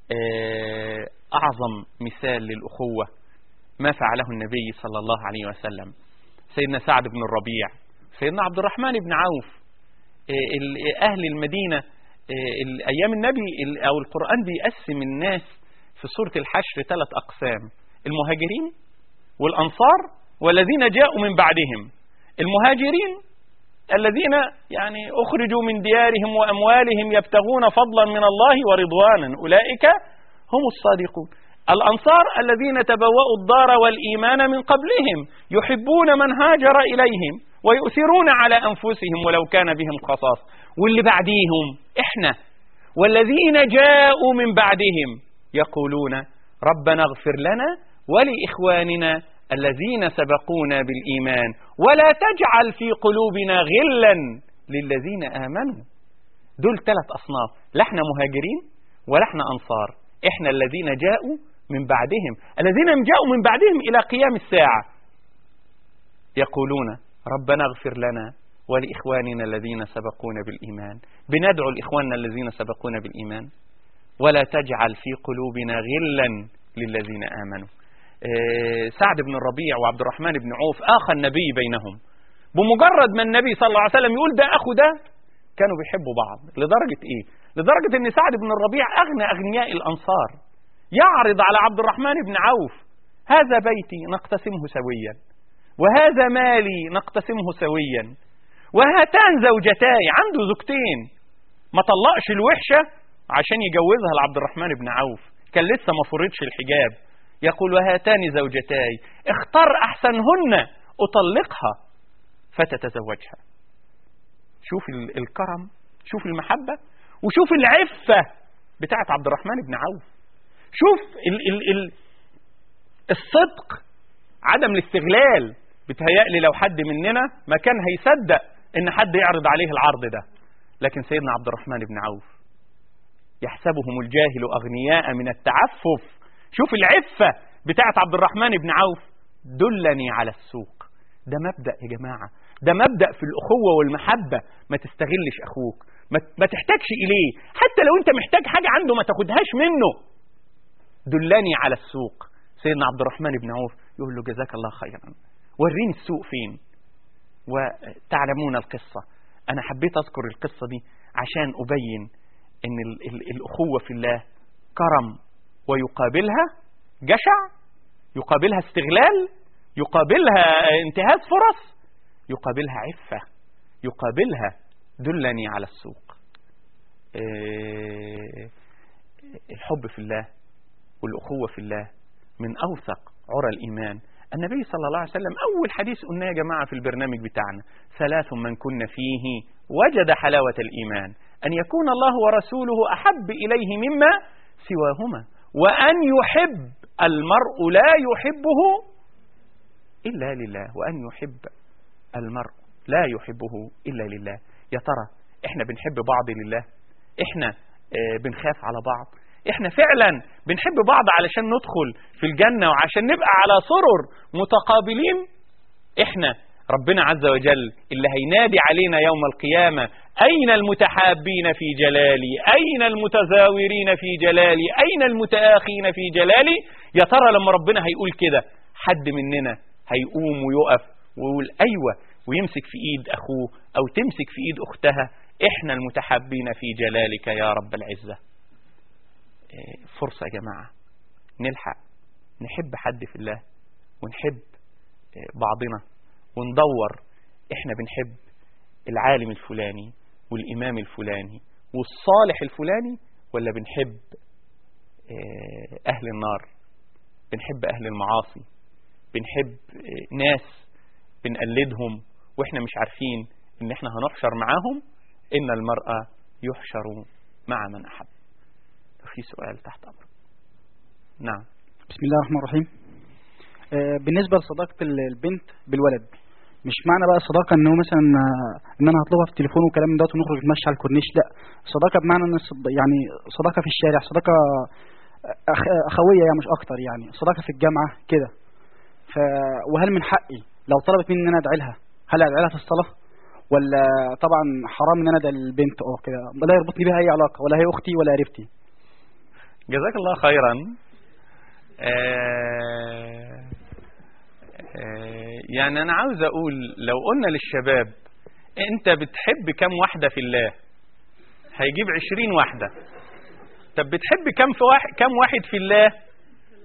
Speaker 2: أعظم مثال للأخوة ما فعله النبي صلى الله عليه وسلم سيدنا سعد بن الربيع سيدنا عبد الرحمن بن عوف أهل المدينة أيام النبي أو القرآن بيقسم الناس في سورة الحشر ثلاث أقسام المهاجرين والأنصار والذين جاءوا من بعدهم المهاجرين الذين يعني أخرجوا من ديارهم وأموالهم يبتغون فضلا من الله ورضوانا أولئك هم الصادقون الأنصار الذين تبوأوا الدار والإيمان من قبلهم يحبون من هاجر إليهم ويؤثرون على أنفسهم ولو كان بهم خصاص واللي بعديهم إحنا والذين جاءوا من بعدهم يقولون ربنا اغفر لنا ولإخواننا الذين سبقونا بالإيمان ولا تجعل في قلوبنا غلا للذين آمنوا دول ثلاث أصناف لا احنا مهاجرين ولا احنا أنصار احنا الذين جاءوا من بعدهم الذين جاءوا من بعدهم إلى قيام الساعة يقولون ربنا اغفر لنا ولإخواننا الذين سبقونا بالإيمان بندعو لإخواننا الذين سبقونا بالإيمان ولا تجعل في قلوبنا غلا للذين آمنوا آه، سعد بن الربيع وعبد الرحمن بن عوف آخى النبي بينهم بمجرد ما النبي صلى الله عليه وسلم يقول ده أخو ده كانوا بيحبوا بعض لدرجة إيه لدرجة أن سعد بن الربيع أغنى أغنياء الأنصار يعرض على عبد الرحمن بن عوف هذا بيتي نقتسمه سويا وهذا مالي نقتسمه سويا وهاتان زوجتاي عنده زوجتين ما طلقش الوحشة عشان يجوزها لعبد الرحمن بن عوف كان لسه ما فرضش الحجاب يقول وهاتان زوجتاي اختر أحسنهن أطلقها فتتزوجها شوف الكرم شوف المحبة وشوف العفة بتاعت عبد الرحمن بن عوف شوف ال ال ال الصدق عدم الاستغلال بتهيألي لو حد مننا ما كان هيصدق ان حد يعرض عليه العرض ده لكن سيدنا عبد الرحمن بن عوف يحسبهم الجاهل أغنياء من التعفف شوف العفة بتاعت عبد الرحمن بن عوف دلني على السوق ده مبدأ يا جماعة ده مبدأ في الأخوة والمحبة ما تستغلش أخوك ما, ما تحتاجش إليه حتى لو أنت محتاج حاجة عنده ما تاخدهاش منه دلني على السوق سيدنا عبد الرحمن بن عوف يقول له جزاك الله خيرا وريني السوق فين وتعلمون القصة أنا حبيت أذكر القصة دي عشان أبين أن الأخوة في الله كرم ويقابلها جشع يقابلها استغلال يقابلها انتهاز فرص يقابلها عفة يقابلها دلني على السوق إيه، الحب في الله والأخوة في الله من أوثق عرى الإيمان النبي صلى الله عليه وسلم أول حديث قلناه يا جماعة في البرنامج بتاعنا ثلاث من كن فيه وجد حلاوة الإيمان أن يكون الله ورسوله أحب إليه مما سواهما وأن يحب المرء لا يحبه إلا لله وأن يحب المرء لا يحبه إلا لله يا ترى إحنا بنحب بعض لله إحنا آه، بنخاف على بعض إحنا فعلا بنحب بعض علشان ندخل في الجنة وعشان نبقى على سرر متقابلين إحنا ربنا عز وجل اللي هينادي علينا يوم القيامة أين المتحابين في جلالي أين المتزاورين في جلالي أين المتآخين في جلالي يا ترى لما ربنا هيقول كده حد مننا هيقوم ويقف ويقول أيوة ويمسك في إيد أخوه أو تمسك في إيد أختها إحنا المتحابين في جلالك يا رب العزة إيه، فرصة يا جماعة نلحق نحب حد في الله ونحب إيه، بعضنا وندور إحنا بنحب العالم الفلاني والإمام الفلاني والصالح الفلاني ولا بنحب إيه، أهل النار بنحب أهل المعاصي بنحب ناس بنقلدهم واحنا مش عارفين ان احنا هنحشر معاهم ان المرأة يحشر مع من احب في سؤال تحت امر نعم
Speaker 3: بسم الله الرحمن الرحيم آه، بالنسبة لصداقة البنت بالولد مش معنى بقى الصداقة انه مثلا آه، ان انا هطلبها في التليفون وكلام من ده ونخرج نتمشى على الكورنيش لا صداقة بمعنى ان يعني صداقة في الشارع صداقة اخوية يعني مش اكتر يعني صداقة في الجامعة كده ف وهل من حقي لو طلبت مني ان انا ادعي لها هل ادعي لها في الصلاه ولا طبعا حرام ان انا ادعي للبنت او كده لا يربطني بها اي علاقه ولا هي اختي ولا قريبتي
Speaker 2: جزاك الله خيرا آه آه يعني انا عاوز اقول لو قلنا للشباب انت بتحب كم واحده في الله هيجيب عشرين واحده طب بتحب كم في واحد كم واحد في الله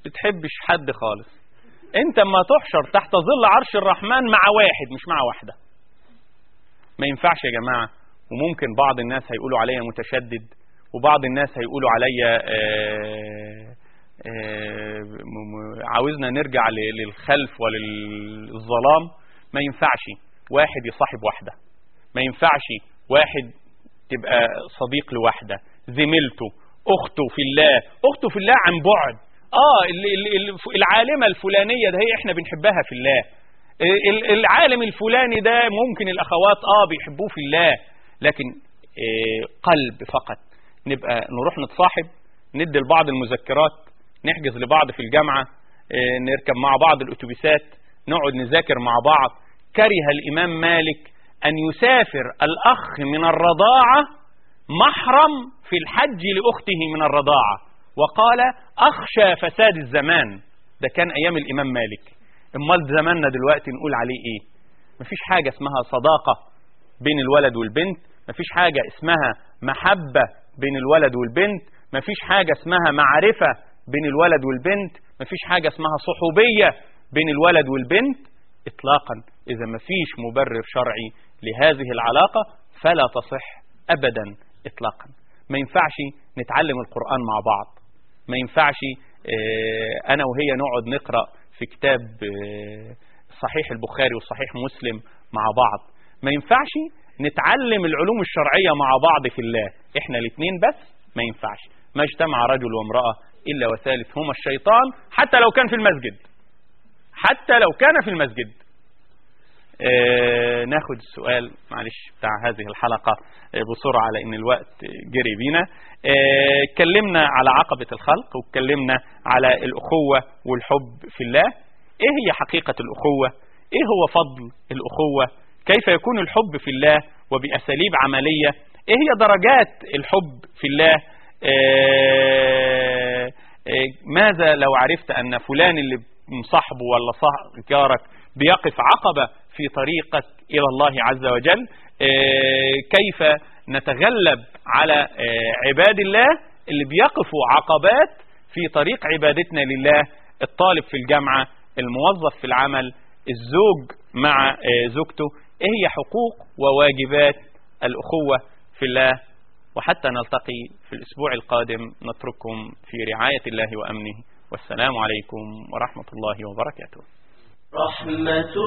Speaker 2: بتحبش حد خالص انت اما تحشر تحت ظل عرش الرحمن مع واحد مش مع واحدة ما ينفعش يا جماعة وممكن بعض الناس هيقولوا عليا متشدد وبعض الناس هيقولوا عليا آه، آه، م- م- عاوزنا نرجع ل- للخلف وللظلام ما ينفعش واحد يصاحب واحدة ما ينفعش واحد تبقى صديق لواحدة زميلته أخته في الله أخته في الله عن بعد آه ال- ال- ال- العالمة الفلانية ده هي إحنا بنحبها في الله ال- العالم الفلاني ده ممكن الأخوات آه بيحبوه في الله لكن آه، قلب فقط نبقى نروح نتصاحب ندي لبعض المذكرات نحجز لبعض في الجامعة آه، نركب مع بعض الأتوبيسات نقعد نذاكر مع بعض كره الإمام مالك أن يسافر الأخ من الرضاعة محرم في الحج لأخته من الرضاعة وقال أخشى فساد الزمان ده كان أيام الإمام مالك امال زماننا دلوقتي نقول عليه إيه مفيش حاجة اسمها صداقة بين الولد والبنت مفيش حاجة اسمها محبة بين الولد والبنت مفيش حاجة اسمها معرفة بين الولد والبنت مفيش حاجة اسمها صحوبية بين الولد والبنت إطلاقا إذا مفيش مبرر شرعي لهذه العلاقة فلا تصح أبدا إطلاقا ما ينفعش نتعلم القرآن مع بعض ما ينفعش آه، أنا وهي نقعد نقرأ في كتاب آه، صحيح البخاري وصحيح مسلم مع بعض ما ينفعش نتعلم العلوم الشرعية مع بعض في الله احنا الاثنين بس ما ينفعش ما اجتمع رجل وامرأة إلا وثالث هما الشيطان حتى لو كان في المسجد حتى لو كان في المسجد آه ناخد السؤال معلش بتاع هذه الحلقة آه بسرعة لأن الوقت جري بينا آه، اتكلمنا على عقبة الخلق واتكلمنا على الأخوة والحب في الله ايه هي حقيقة الأخوة ايه هو فضل الأخوة كيف يكون الحب في الله وبأساليب عملية ايه هي درجات الحب في الله آه، آه، ماذا لو عرفت أن فلان اللي مصاحبه ولا صاح- جارك بيقف عقبة في طريقك إلى الله عز وجل آه، كيف نتغلب على آه، عباد الله اللي بيقفوا عقبات في طريق عبادتنا لله الطالب في الجامعة الموظف في العمل الزوج مع آه، زوجته ايه هي حقوق وواجبات الأخوة في الله وحتى نلتقي في الأسبوع القادم نترككم في رعاية الله وأمنه والسلام عليكم ورحمة الله وبركاته
Speaker 1: رحمة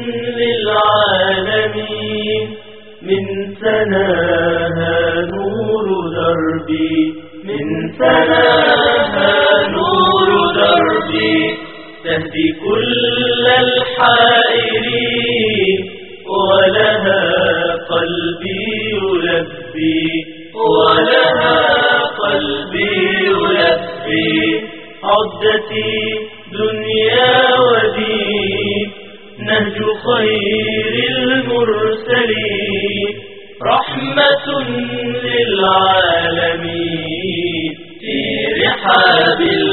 Speaker 1: للعالمين من سناها نور دربي من سناها نور دربي تهدي كل الحائرين ولها قلبي يلبي ولها قلبي يلبي عدتي دنيا ودين نهج خير المرسلين رحمة للعالمين في رحاب